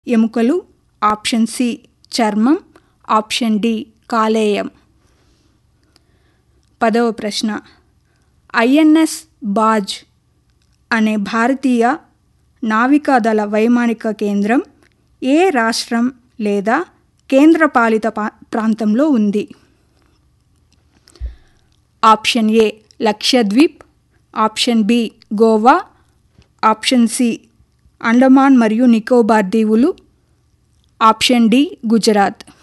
ఎముకలు option C చర్మం option D కాలేయం పదవ ప్రశ్న ఐఎన్ఎస్ బాజ్ అనే భారతీయ నావికాదళ వైమానిక కేంద్రం ఏ రాష్ట్రం లేదా కేంద్రపాలిత పా- ప్రాంతంలో ఉంది option A Lakshadweep option B Goa option C Andaman మరియు నికోబార్ దీవులు ఆప్షన్ డి గుజరాత్